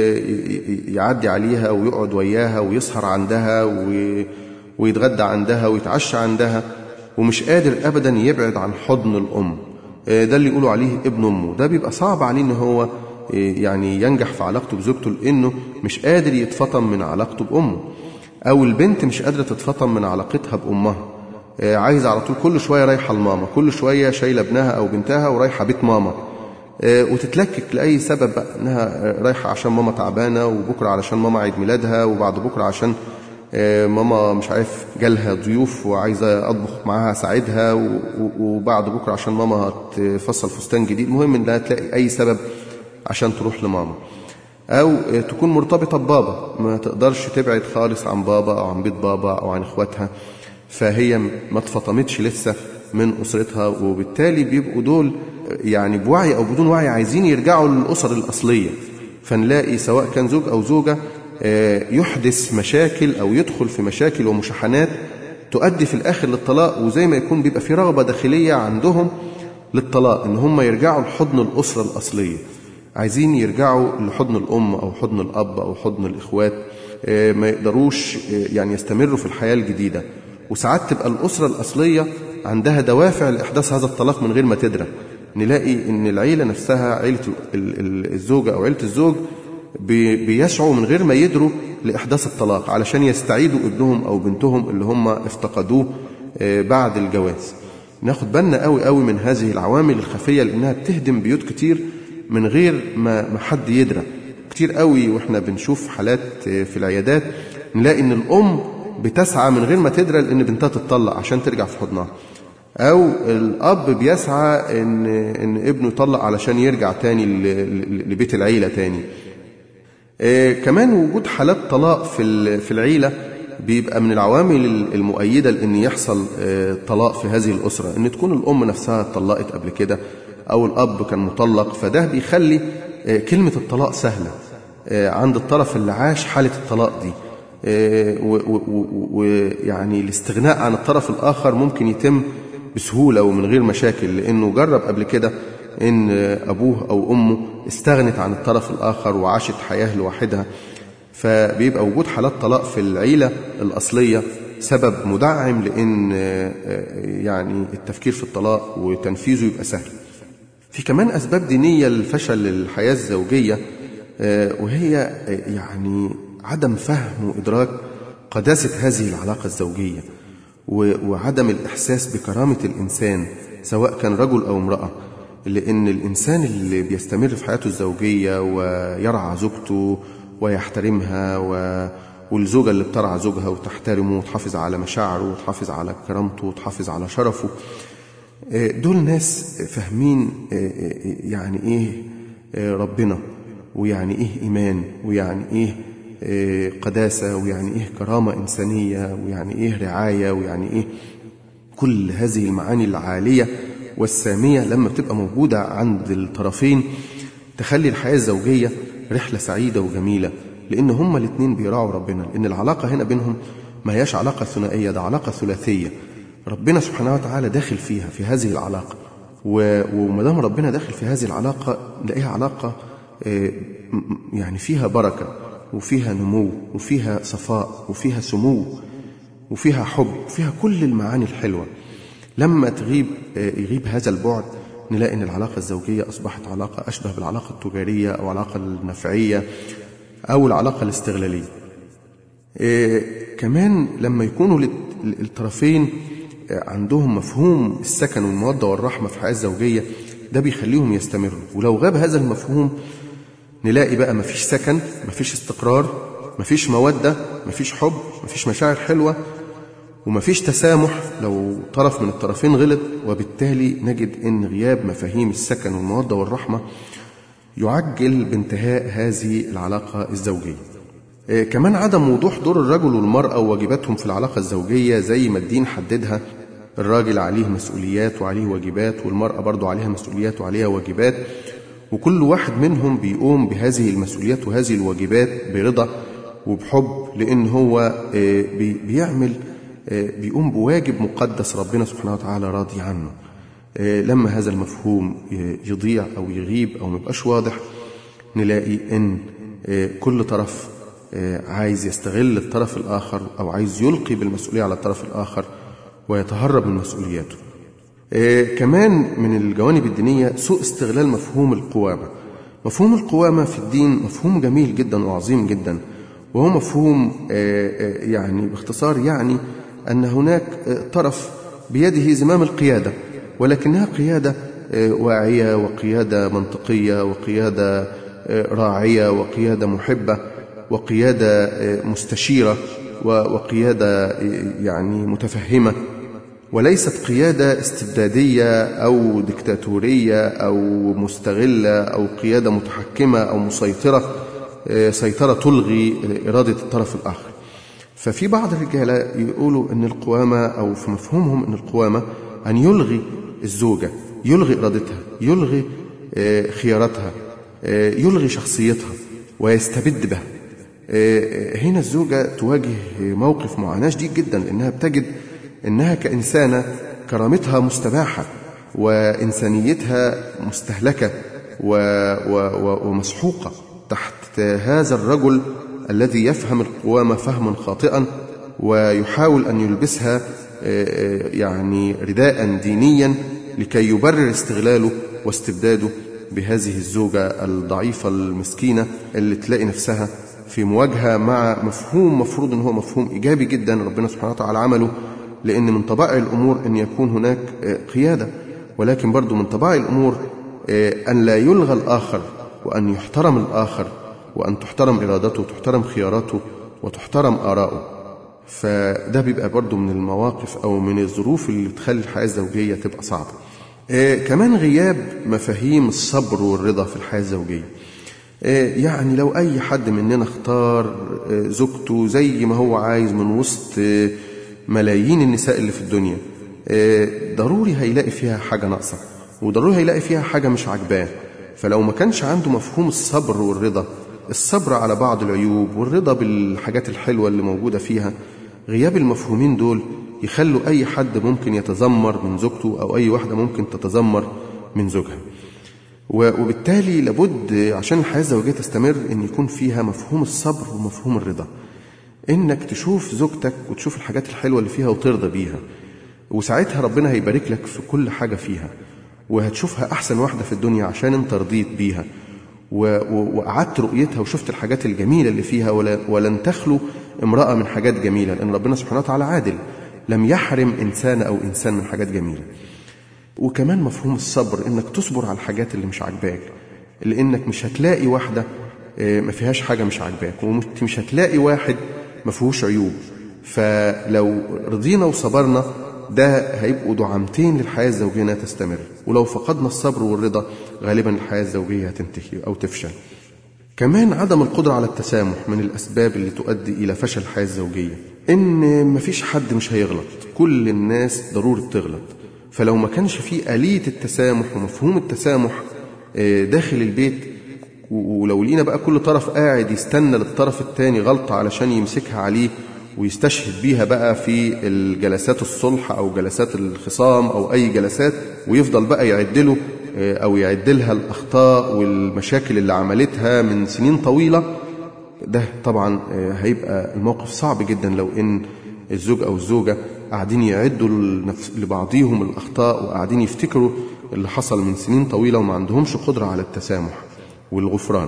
يعدي عليها ويقعد وياها ويسهر عندها ويتغدى عندها ويتعشى عندها ومش قادر أبدا يبعد عن حضن الأم آه ده اللي يقولوا عليه ابن أمه ده بيبقى صعب عليه إن هو يعني ينجح في علاقته بزوجته لأنه مش قادر يتفطم من علاقته بأمه أو البنت مش قادرة تتفطم من علاقتها بأمها عايزة على طول كل شوية رايحة لماما كل شوية شايلة ابنها أو بنتها ورايحة بيت ماما وتتلكك لأي سبب بقى إنها رايحة عشان ماما تعبانة وبكرة علشان ماما عيد ميلادها وبعد بكرة عشان ماما مش عارف جالها ضيوف وعايزة أطبخ معاها أساعدها وبعد بكرة عشان ماما هتفصل فستان جديد المهم إنها تلاقي أي سبب عشان تروح لماما أو تكون مرتبطة ببابا ما تقدرش تبعد خالص عن بابا أو عن بيت بابا أو عن إخواتها فهي ما اتفطمتش لسه من أسرتها وبالتالي بيبقوا دول يعني بوعي أو بدون وعي عايزين يرجعوا للأسر الأصلية فنلاقي سواء كان زوج أو زوجة يحدث مشاكل أو يدخل في مشاكل ومشاحنات تؤدي في الآخر للطلاق وزي ما يكون بيبقى في رغبة داخلية عندهم للطلاق إن هم يرجعوا لحضن الأسرة الأصلية عايزين يرجعوا لحضن الأم أو حضن الأب أو حضن الإخوات ما يقدروش يعني يستمروا في الحياة الجديدة وساعات تبقى الأسرة الأصلية عندها دوافع لإحداث هذا الطلاق من غير ما تدرى نلاقي إن العيلة نفسها عيلة الزوجة أو عيلة الزوج بيسعوا من غير ما يدروا لإحداث الطلاق علشان يستعيدوا ابنهم أو بنتهم اللي هم افتقدوه بعد الجواز ناخد بالنا قوي قوي من هذه العوامل الخفية لأنها بتهدم بيوت كتير من غير ما حد يدرى كتير قوي واحنا بنشوف حالات في العيادات نلاقي إن الأم بتسعى من غير ما تدرى لأن بنتها تتطلق عشان ترجع في حضنها أو الأب بيسعى إن إن ابنه يطلق علشان يرجع تاني لبيت العيلة تاني. كمان وجود حالات طلاق في في العيلة بيبقى من العوامل المؤيدة لأن يحصل طلاق في هذه الأسرة إن تكون الأم نفسها اتطلقت قبل كده أو الأب كان مطلق فده بيخلي كلمة الطلاق سهلة عند الطرف اللي عاش حالة الطلاق دي ويعني الاستغناء عن الطرف الآخر ممكن يتم بسهولة ومن غير مشاكل لأنه جرب قبل كده إن أبوه أو أمه استغنت عن الطرف الآخر وعاشت حياة لوحدها فبيبقى وجود حالات طلاق في العيلة الأصلية سبب مدعم لأن يعني التفكير في الطلاق وتنفيذه يبقى سهل في كمان أسباب دينية لفشل الحياة الزوجية وهي يعني عدم فهم وإدراك قداسة هذه العلاقة الزوجية وعدم الإحساس بكرامة الإنسان سواء كان رجل أو امرأة لأن الإنسان اللي بيستمر في حياته الزوجية ويرعى زوجته ويحترمها و... والزوجة اللي بترعى زوجها وتحترمه وتحافظ على مشاعره وتحافظ على كرامته وتحافظ على شرفه دول ناس فاهمين يعني إيه ربنا ويعني إيه إيمان ويعني إيه قداسة ويعني إيه كرامة إنسانية ويعني إيه رعاية ويعني إيه كل هذه المعاني العالية والسامية لما بتبقى موجودة عند الطرفين تخلي الحياة الزوجية رحلة سعيدة وجميلة لأن هما الاثنين بيراعوا ربنا لأن العلاقة هنا بينهم ما هياش علاقة ثنائية ده علاقة ثلاثية ربنا سبحانه وتعالى داخل فيها في هذه العلاقة وما دام ربنا داخل في هذه العلاقة نلاقيها علاقة يعني فيها بركة وفيها نمو وفيها صفاء وفيها سمو وفيها حب وفيها كل المعاني الحلوة لما تغيب يغيب هذا البعد نلاقي ان العلاقه الزوجيه اصبحت علاقه اشبه بالعلاقه التجاريه او العلاقه النفعيه او العلاقه الاستغلاليه. إيه كمان لما يكونوا الطرفين عندهم مفهوم السكن والموده والرحمه في الحياه الزوجيه ده بيخليهم يستمروا ولو غاب هذا المفهوم نلاقي بقى مفيش سكن مفيش استقرار مفيش موده مفيش حب مفيش مشاعر حلوه ومفيش تسامح لو طرف من الطرفين غلط وبالتالي نجد ان غياب مفاهيم السكن والموده والرحمه يعجل بانتهاء هذه العلاقه الزوجيه. كمان عدم وضوح دور الرجل والمراه وواجباتهم في العلاقه الزوجيه زي ما الدين حددها الراجل عليه مسؤوليات وعليه واجبات والمراه برضه عليها مسؤوليات وعليها واجبات وكل واحد منهم بيقوم بهذه المسؤوليات وهذه الواجبات برضا وبحب لان هو بيعمل بيقوم بواجب مقدس ربنا سبحانه وتعالى راضي عنه لما هذا المفهوم يضيع أو يغيب أو ميبقاش واضح نلاقي إن كل طرف عايز يستغل الطرف الآخر أو عايز يلقي بالمسؤولية على الطرف الآخر ويتهرب من مسؤولياته كمان من الجوانب الدينية سوء استغلال مفهوم القوامة مفهوم القوامة في الدين مفهوم جميل جدا وعظيم جدا وهو مفهوم يعني باختصار يعني أن هناك طرف بيده زمام القيادة ولكنها قيادة واعية وقيادة منطقية وقيادة راعية وقيادة محبة وقيادة مستشيرة وقيادة يعني متفهمة وليست قيادة استبدادية أو ديكتاتورية أو مستغلة أو قيادة متحكمة أو مسيطرة سيطرة تلغي إرادة الطرف الآخر ففي بعض الرجالة يقولوا أن القوامة أو في مفهومهم أن القوامة أن يلغي الزوجة يلغي إرادتها يلغي خياراتها يلغي شخصيتها ويستبد بها هنا الزوجة تواجه موقف معاناة شديد جدا لأنها بتجد أنها كإنسانة كرامتها مستباحة وإنسانيتها مستهلكة و و ومسحوقة تحت هذا الرجل الذي يفهم القوامة فهما خاطئا ويحاول أن يلبسها يعني رداء دينيا لكي يبرر استغلاله واستبداده بهذه الزوجة الضعيفة المسكينة اللي تلاقي نفسها في مواجهة مع مفهوم مفروض أن هو مفهوم إيجابي جدا ربنا سبحانه وتعالى عمله لأن من طبائع الأمور أن يكون هناك قيادة ولكن برضو من طبائع الأمور أن لا يلغى الآخر وأن يحترم الآخر وأن تحترم إرادته وتحترم خياراته وتحترم آراءه فده بيبقى برضو من المواقف أو من الظروف اللي تخلي الحياة الزوجية تبقى صعبة آه كمان غياب مفاهيم الصبر والرضا في الحياة الزوجية آه يعني لو أي حد مننا اختار آه زوجته زي ما هو عايز من وسط ملايين النساء اللي في الدنيا ضروري هيلاقي فيها حاجة ناقصة وضروري هيلاقي فيها حاجة مش عاجباه فلو ما كانش عنده مفهوم الصبر والرضا الصبر على بعض العيوب والرضا بالحاجات الحلوة اللي موجودة فيها غياب المفهومين دول يخلوا أي حد ممكن يتذمر من زوجته أو أي واحدة ممكن تتذمر من زوجها وبالتالي لابد عشان الحياة الزوجية تستمر أن يكون فيها مفهوم الصبر ومفهوم الرضا إنك تشوف زوجتك وتشوف الحاجات الحلوة اللي فيها وترضى بيها وساعتها ربنا هيبارك لك في كل حاجة فيها وهتشوفها أحسن واحدة في الدنيا عشان أنت رضيت بيها وقعدت رؤيتها وشفت الحاجات الجميلة اللي فيها ولن تخلو امرأة من حاجات جميلة لأن ربنا سبحانه وتعالى عادل لم يحرم إنسان أو إنسان من حاجات جميلة وكمان مفهوم الصبر إنك تصبر على الحاجات اللي مش عاجباك لأنك مش هتلاقي واحدة ما فيهاش حاجة مش عاجباك ومش هتلاقي واحد ما فيهوش عيوب فلو رضينا وصبرنا ده هيبقوا دعامتين للحياة الزوجية انها تستمر ولو فقدنا الصبر والرضا غالبا الحياة الزوجية هتنتهي أو تفشل كمان عدم القدرة على التسامح من الأسباب اللي تؤدي إلى فشل الحياة الزوجية إن مفيش حد مش هيغلط كل الناس ضروري تغلط فلو ما كانش في آلية التسامح ومفهوم التسامح داخل البيت ولو لقينا بقى كل طرف قاعد يستنى للطرف التاني غلطة علشان يمسكها عليه ويستشهد بيها بقى في الجلسات الصلح أو جلسات الخصام أو أي جلسات ويفضل بقى يعدله أو يعدلها الأخطاء والمشاكل اللي عملتها من سنين طويلة ده طبعا هيبقى الموقف صعب جدا لو إن الزوج أو الزوجة قاعدين يعدوا لبعضيهم الأخطاء وقاعدين يفتكروا اللي حصل من سنين طويلة وما عندهمش قدرة على التسامح والغفران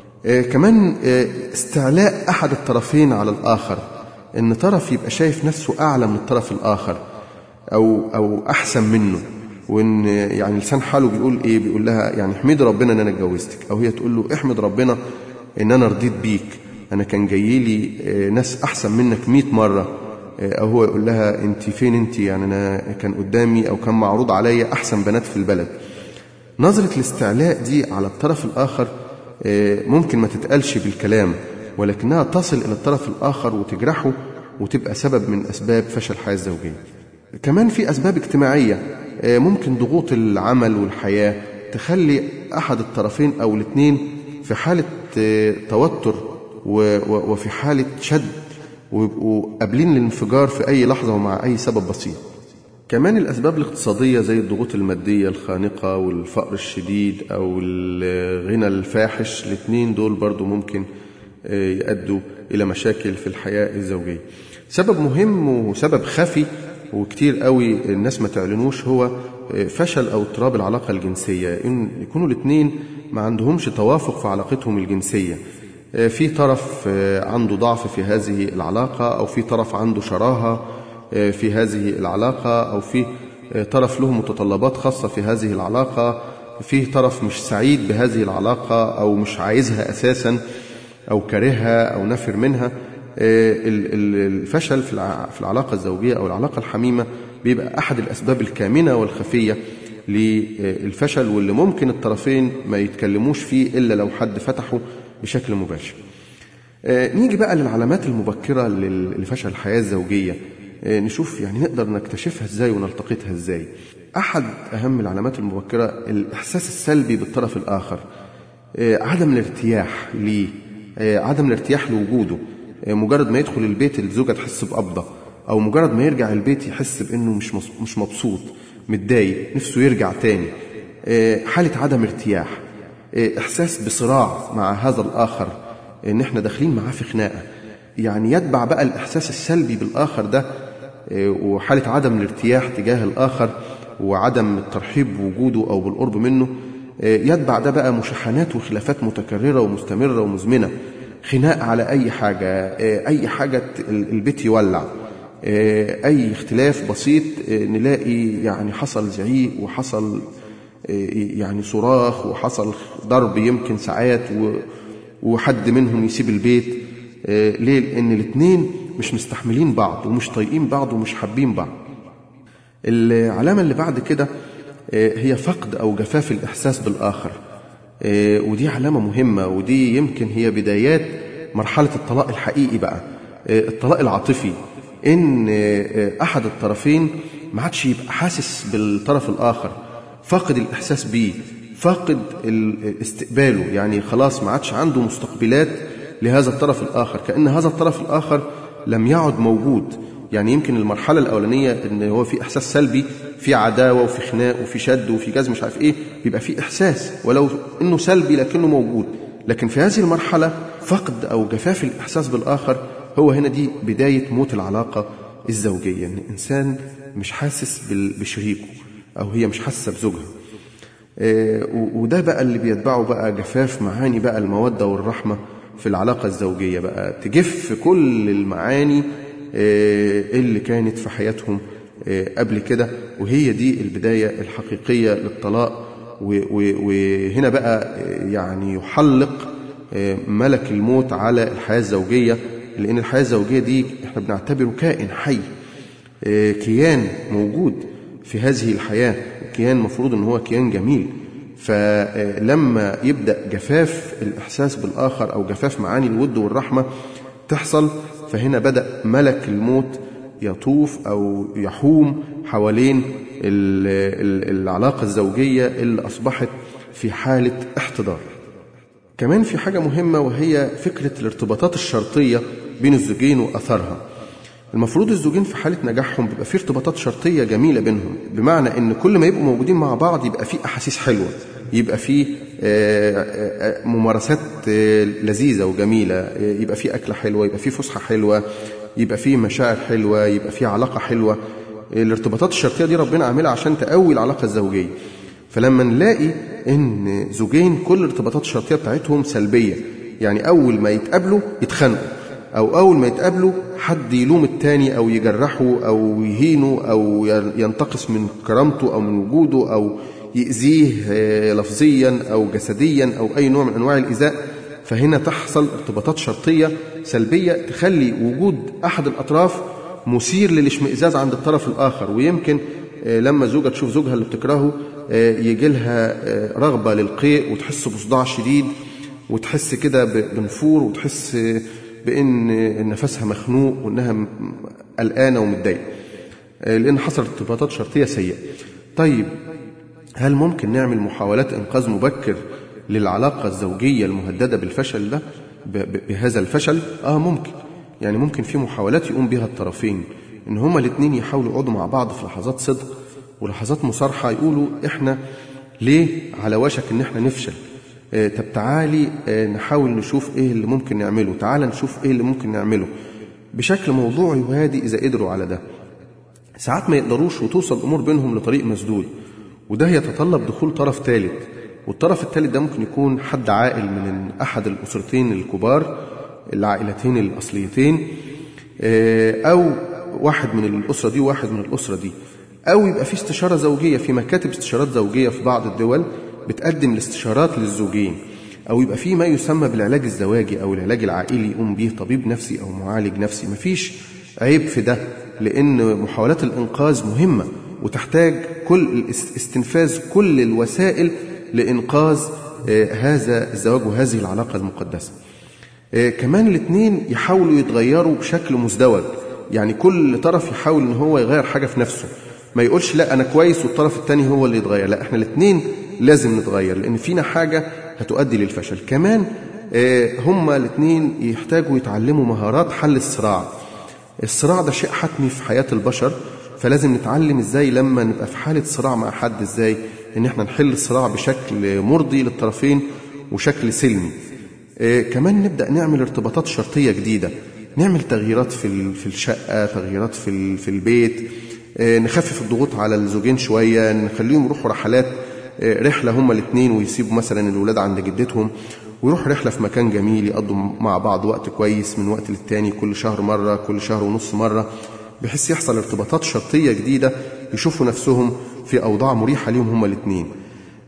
كمان استعلاء أحد الطرفين على الآخر ان طرف يبقى شايف نفسه اعلى من الطرف الاخر او او احسن منه وان يعني لسان حاله بيقول ايه بيقول لها يعني احمد ربنا ان انا اتجوزتك او هي تقول له احمد ربنا ان انا رضيت بيك انا كان جاي لي ناس احسن منك 100 مره او هو يقول لها انت فين انت يعني انا كان قدامي او كان معروض عليا احسن بنات في البلد نظره الاستعلاء دي على الطرف الاخر ممكن ما تتقالش بالكلام ولكنها تصل إلى الطرف الآخر وتجرحه وتبقى سبب من أسباب فشل الحياة الزوجية كمان في أسباب اجتماعية ممكن ضغوط العمل والحياة تخلي أحد الطرفين أو الاثنين في حالة توتر وفي حالة شد ويبقوا قابلين الانفجار في أي لحظة ومع أي سبب بسيط كمان الأسباب الاقتصادية زي الضغوط المادية الخانقة والفقر الشديد أو الغنى الفاحش الاثنين دول برضو ممكن يؤدوا إلى مشاكل في الحياة الزوجية سبب مهم وسبب خفي وكتير قوي الناس ما تعلنوش هو فشل أو اضطراب العلاقة الجنسية إن يكونوا الاثنين ما عندهمش توافق في علاقتهم الجنسية في طرف عنده ضعف في هذه العلاقة أو في طرف عنده شراهة في هذه العلاقة أو في طرف له متطلبات خاصة في هذه العلاقة في طرف مش سعيد بهذه العلاقة أو مش عايزها أساساً أو كارهها أو نفر منها الفشل في العلاقة الزوجية أو العلاقة الحميمة بيبقى أحد الأسباب الكامنة والخفية للفشل واللي ممكن الطرفين ما يتكلموش فيه إلا لو حد فتحه بشكل مباشر نيجي بقى للعلامات المبكرة لفشل الحياة الزوجية نشوف يعني نقدر نكتشفها ازاي ونلتقطها ازاي أحد أهم العلامات المبكرة الإحساس السلبي بالطرف الآخر عدم الارتياح ليه عدم الارتياح لوجوده مجرد ما يدخل البيت الزوجة تحس بقبضة أو مجرد ما يرجع البيت يحس بأنه مش مش مبسوط متضايق نفسه يرجع تاني حالة عدم ارتياح إحساس بصراع مع هذا الآخر إن إحنا داخلين معاه في خناقة يعني يتبع بقى الإحساس السلبي بالآخر ده وحالة عدم الارتياح تجاه الآخر وعدم الترحيب بوجوده أو بالقرب منه يتبع ده بقى مشاحنات وخلافات متكررة ومستمرة ومزمنة خناق على أي حاجة أي حاجة البيت يولع أي اختلاف بسيط نلاقي يعني حصل زعيق وحصل يعني صراخ وحصل ضرب يمكن ساعات وحد منهم يسيب البيت آه، ليه؟ لأن الاتنين مش مستحملين بعض ومش طايقين بعض ومش حابين بعض العلامة اللي بعد كده آه، هي فقد أو جفاف الإحساس بالآخر آه، ودي علامة مهمة ودي يمكن هي بدايات مرحلة الطلاق الحقيقي بقى آه، الطلاق العاطفي إن آه، أحد الطرفين ما عادش يبقى حاسس بالطرف الآخر فاقد الإحساس بيه فاقد ال- استقباله يعني خلاص ما عادش عنده مستقبلات لهذا الطرف الآخر كأن هذا الطرف الآخر لم يعد موجود يعني يمكن المرحلة الأولانية إن هو في إحساس سلبي في عداوة وفي خناق وفي شد وفي جزم مش عارف إيه بيبقى في إحساس ولو إنه سلبي لكنه موجود لكن في هذه المرحلة فقد أو جفاف الإحساس بالآخر هو هنا دي بداية موت العلاقة الزوجية إن الإنسان مش حاسس بال- بشريكه أو هي مش حاسة بزوجها آه، و- وده بقى اللي بيتبعه بقى جفاف معاني بقى المودة والرحمة في العلاقة الزوجية بقى تجف كل المعاني آه، اللي كانت في حياتهم آه، قبل كده وهي دي البداية الحقيقية للطلاق و- و- وهنا بقى آه، يعني يحلق آه، ملك الموت على الحياة الزوجية لأن الحياة الزوجية دي احنا بنعتبره كائن حي آه، كيان موجود في هذه الحياة كيان مفروض ان هو كيان جميل فلما يبدأ جفاف الإحساس بالآخر أو جفاف معاني الود والرحمة تحصل فهنا بدأ ملك الموت يطوف أو يحوم حوالين ال- ال- العلاقة الزوجية اللي أصبحت في حالة احتضار كمان في حاجة مهمة وهي فكرة الارتباطات الشرطية بين الزوجين وأثرها المفروض الزوجين في حالة نجاحهم بيبقى في ارتباطات شرطية جميلة بينهم بمعنى ان كل ما يبقوا موجودين مع بعض يبقى في أحاسيس حلوة يبقى في آه، آه، ممارسات آه، لذيذة وجميلة آه، يبقى في أكلة حلوة يبقى في فسحة حلوة يبقى في مشاعر حلوة يبقى في علاقة حلوة الارتباطات الشرطية دي ربنا عاملها عشان تقوي العلاقة الزوجية فلما نلاقي ان زوجين كل الارتباطات الشرطيه بتاعتهم سلبيه يعني اول ما يتقابلوا يتخانقوا او اول ما يتقابلوا حد يلوم التاني او يجرحه او يهينه او ينتقص من كرامته او من وجوده او يأذيه آه، لفظيا او جسديا او اي نوع من انواع الايذاء فهنا تحصل ارتباطات شرطيه سلبيه تخلي وجود احد الاطراف مثير للاشمئزاز عند الطرف الآخر ويمكن آه، لما زوجة تشوف زوجها اللي بتكرهه آه، يجي لها آه، رغبة للقيء وتحس بصداع شديد وتحس كده ب- بنفور وتحس آه، بأن آه، نفسها مخنوق وأنها م- قلقانة ومتضايقة آه، لأن حصلت ارتباطات شرطية سيئة طيب هل ممكن نعمل محاولات إنقاذ مبكر للعلاقة الزوجية المهددة بالفشل ده ب- ب- بهذا الفشل؟ آه ممكن يعني ممكن في محاولات يقوم بها الطرفين إن هما الاتنين يحاولوا يقعدوا مع بعض في لحظات صدق ولحظات مصارحة يقولوا إحنا ليه على وشك إن إحنا نفشل آه، طب تعالي آه، نحاول نشوف إيه اللي ممكن نعمله تعالى نشوف إيه اللي ممكن نعمله بشكل موضوعي وهادي إذا قدروا على ده ساعات ما يقدروش وتوصل الامور بينهم لطريق مسدود وده يتطلب دخول طرف ثالث والطرف الثالث ده ممكن يكون حد عاقل من احد الاسرتين الكبار العائلتين الاصليتين آه، او واحد من الاسره دي وواحد من الاسره دي او يبقى في استشاره زوجيه في مكاتب استشارات زوجيه في بعض الدول بتقدم الاستشارات للزوجين او يبقى في ما يسمى بالعلاج الزواجي او العلاج العائلي يقوم به طبيب نفسي او معالج نفسي مفيش عيب في ده لان محاولات الانقاذ مهمه وتحتاج كل است- استنفاذ كل الوسائل لانقاذ آه، هذا الزواج وهذه العلاقه المقدسه آه، كمان الاثنين يحاولوا يتغيروا بشكل مزدوج يعني كل طرف يحاول ان هو يغير حاجه في نفسه ما يقولش لا انا كويس والطرف الثاني هو اللي يتغير لا احنا الاثنين لازم نتغير لان فينا حاجه هتؤدي للفشل كمان آه، هما الاثنين يحتاجوا يتعلموا مهارات حل الصراع الصراع ده شيء حتمي في حياه البشر فلازم نتعلم ازاي لما نبقى في حاله صراع مع حد ازاي ان احنا نحل الصراع بشكل مرضي للطرفين وشكل سلمي آه، كمان نبدأ نعمل ارتباطات شرطية جديدة نعمل تغييرات في ال- في الشقة تغييرات في ال- في البيت آه، نخفف الضغوط على الزوجين شوية نخليهم يروحوا رحلات آه، رحلة هما الاثنين ويسيبوا مثلا الولاد عند جدتهم ويروحوا رحلة في مكان جميل يقضوا مع بعض وقت كويس من وقت للتاني كل شهر مرة كل شهر ونص مرة بحيث يحصل ارتباطات شرطية جديدة يشوفوا نفسهم في أوضاع مريحة ليهم هما الاثنين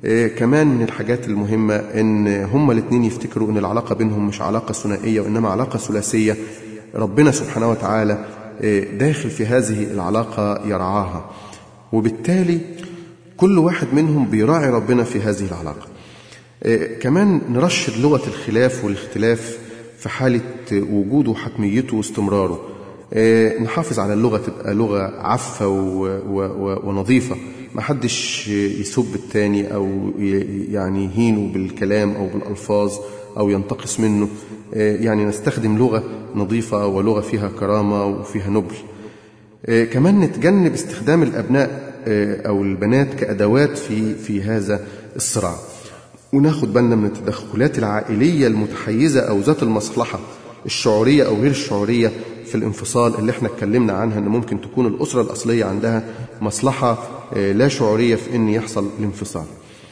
آه، كمان من الحاجات المهمة إن هما الاتنين يفتكروا إن العلاقة بينهم مش علاقة ثنائية وإنما علاقة ثلاثية ربنا سبحانه وتعالى آه، داخل في هذه العلاقة يرعاها وبالتالي كل واحد منهم بيراعي ربنا في هذه العلاقة آه، كمان نرشد لغة الخلاف والاختلاف في حالة وجوده وحتميته واستمراره آه، نحافظ على اللغة تبقى لغة عفة و- و- و- ونظيفة ما حدش يسب التاني أو ي- يعني يهينه بالكلام أو بالألفاظ أو ينتقص منه آه، يعني نستخدم لغة نظيفة ولغة فيها كرامة وفيها نبل آه، كمان نتجنب استخدام الأبناء آه، أو البنات كأدوات في في هذا الصراع وناخد بالنا من التدخلات العائلية المتحيزة أو ذات المصلحة الشعورية أو غير الشعورية في الانفصال اللي احنا اتكلمنا عنها ان ممكن تكون الأسرة الأصلية عندها مصلحة آه، لا شعورية في ان يحصل الانفصال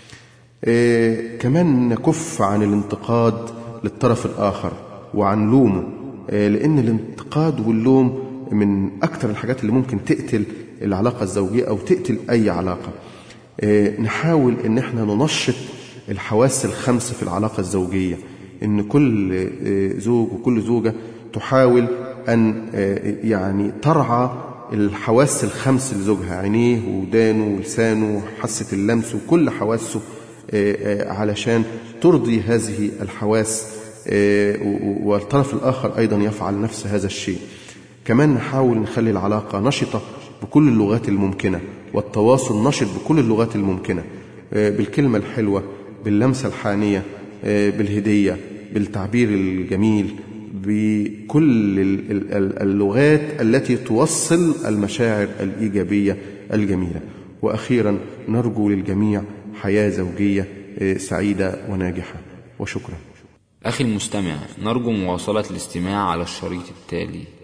آه، كمان نكف عن الانتقاد للطرف الآخر وعن لومه آه، لأن الانتقاد واللوم من أكثر الحاجات اللي ممكن تقتل العلاقة الزوجية أو تقتل أي علاقة آه، نحاول إن احنا ننشط الحواس الخمس في العلاقة الزوجية إن كل آه، زوج وكل زوجة تحاول أن آه، يعني ترعى الحواس الخمس لزوجها عينيه ودانه ولسانه وحاسة اللمس وكل حواسه آه، آه، علشان ترضي هذه الحواس آه، و- والطرف الآخر أيضا يفعل نفس هذا الشيء كمان نحاول نخلي العلاقة نشطة بكل اللغات الممكنة والتواصل نشط بكل اللغات الممكنة آه، بالكلمة الحلوة باللمسة الحانية آه، بالهدية بالتعبير الجميل بكل ال- ال- ال- اللغات التي توصل المشاعر الإيجابية الجميلة وأخيرا نرجو للجميع حياة زوجية آه، سعيدة وناجحة وشكرا أخي المستمع نرجو مواصلة الاستماع على الشريط التالي